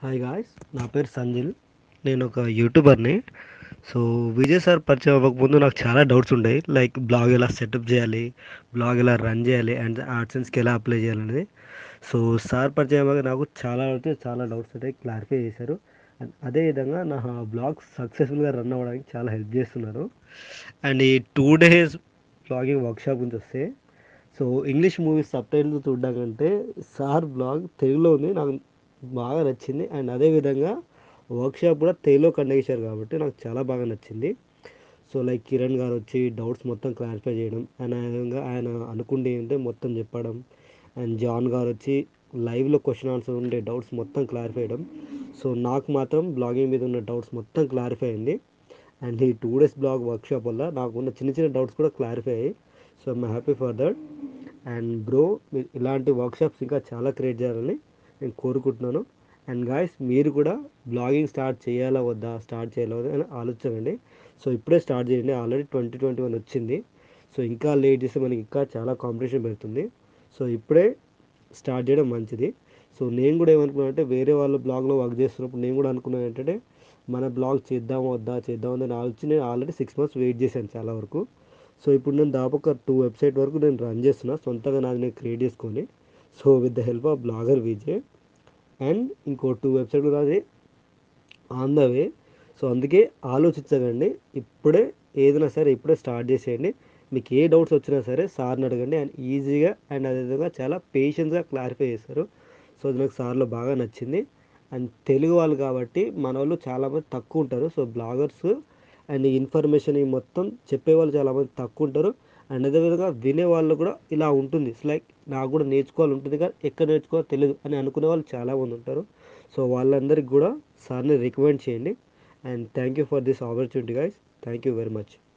hi guys నా పేరు సంజిల్ నేను ఒక యూట్యూబర్ని సో విజయ్ సార్ పరిచయం అవ్వకముందు నాకు చాలా డౌట్స్ ఉండేవి లైక్ బ్లాగ్ ఎలా సెటప్ చేయాలి బ్లాగ్ ఎలా రన్ చేయాలి అండ్ ఆడ్సెన్స్కి ఎలా అప్లై చేయాలనేది సో సార్ పరిచయం అవ్వక నాకు చాలా అంటే చాలా డౌట్స్ ఉంటాయి క్లారిఫై చేశారు అండ్ అదేవిధంగా నా బ్లాగ్ సక్సెస్ఫుల్గా రన్ అవ్వడానికి చాలా హెల్ప్ చేస్తున్నారు అండ్ ఈ టూ డేస్ బ్లాగింగ్ వర్క్షాప్ గురించి వస్తే so English movies subtitle చూడడం కంటే సార్ బ్లాగ్ తెలుగులో ఉంది నాకు బాగా నచ్చింది అండ్ అదేవిధంగా వర్క్షాప్ కూడా తెలుగులో కండక్ట్ చేశారు కాబట్టి నాకు చాలా బాగా నచ్చింది సో లైక్ కిరణ్ గారు వచ్చి డౌట్స్ మొత్తం క్లారిఫై చేయడం అండ్ విధంగా ఆయన అనుకుంటే ఏంటంటే మొత్తం చెప్పడం అండ్ జాన్ గారు వచ్చి లైవ్లో క్వశ్చన్ ఆన్సర్ ఉండే డౌట్స్ మొత్తం క్లారిఫై చేయడం సో నాకు మాత్రం బ్లాగింగ్ మీద ఉన్న డౌట్స్ మొత్తం క్లారిఫై అయింది అండ్ ఈ టూ డేస్ బ్లాగ్ వర్క్షాప్ వల్ల నాకు ఉన్న చిన్న చిన్న డౌట్స్ కూడా క్లారిఫై అయ్యాయి so I'm happy for that and bro మీరు ఇలాంటి వర్క్షాప్స్ ఇంకా చాలా క్రియేట్ చేయాలని నేను కోరుకుంటున్నాను అండ్ గాయస్ మీరు కూడా బ్లాగింగ్ స్టార్ట్ చేయాలా వద్దా స్టార్ట్ చేయాలా వద్దా అని ఆలోచించండి సో ఇప్పుడే స్టార్ట్ చేయండి ఆల్రెడీ ట్వంటీ ట్వంటీ వన్ వచ్చింది సో ఇంకా లేట్ చేస్తే మనకి ఇంకా చాలా కాంపిటీషన్ పెడుతుంది సో ఇప్పుడే స్టార్ట్ చేయడం మంచిది సో నేను కూడా ఏమనుకున్నాను అంటే వేరే వాళ్ళ బ్లాగ్లో వర్క్ చేస్తున్నప్పుడు నేను కూడా అనుకున్నాను ఏంటంటే మన బ్లాగ్ చేద్దామా వద్దా చేద్దామా అని ఆలోచన నేను ఆల్రెడీ సిక్స్ మంత్స్ వెయిట్ చేశాను చాలా వరకు సో ఇప్పుడు నేను దాదాపు ఒక టూ వెబ్సైట్ వరకు నేను రన్ చేస్తున్నా సొంతంగా నాది నేను క్రియేట్ చేసుకొని so with the help of blogger Vijay and ఇంకో టూ వెబ్సైట్ కూడా అది ఆన్ ద వే సో అందుకే ఆలోచించకండి ఇప్పుడే ఏదైనా సరే ఇప్పుడే స్టార్ట్ చేసేయండి మీకు ఏ డౌట్స్ వచ్చినా సరే సార్ని అడగండి అండ్ ఈజీగా అండ్ అదేవిధంగా చాలా పేషెన్స్గా క్లారిఫై చేస్తారు సో అది నాకు సార్లో బాగా నచ్చింది అండ్ తెలుగు వాళ్ళు కాబట్టి మన వాళ్ళు చాలామంది తక్కువ ఉంటారు సో బ్లాగర్స్ అండ్ ఈ ఇన్ఫర్మేషన్ ఈ మొత్తం చెప్పేవాళ్ళు చాలామంది తక్కువ ఉంటారు అండ్ అదేవిధంగా వినే వాళ్ళు కూడా ఇలా ఉంటుంది ఇట్స్ లైక్ నాకు కూడా నేర్చుకోవాలి ఉంటుంది కానీ ఎక్కడ నేర్చుకోవాలో తెలియదు అని అనుకునే వాళ్ళు చాలామంది ఉంటారు సో వాళ్ళందరికీ కూడా సార్ని రికమెండ్ చేయండి and thank you for this opportunity guys thank you very much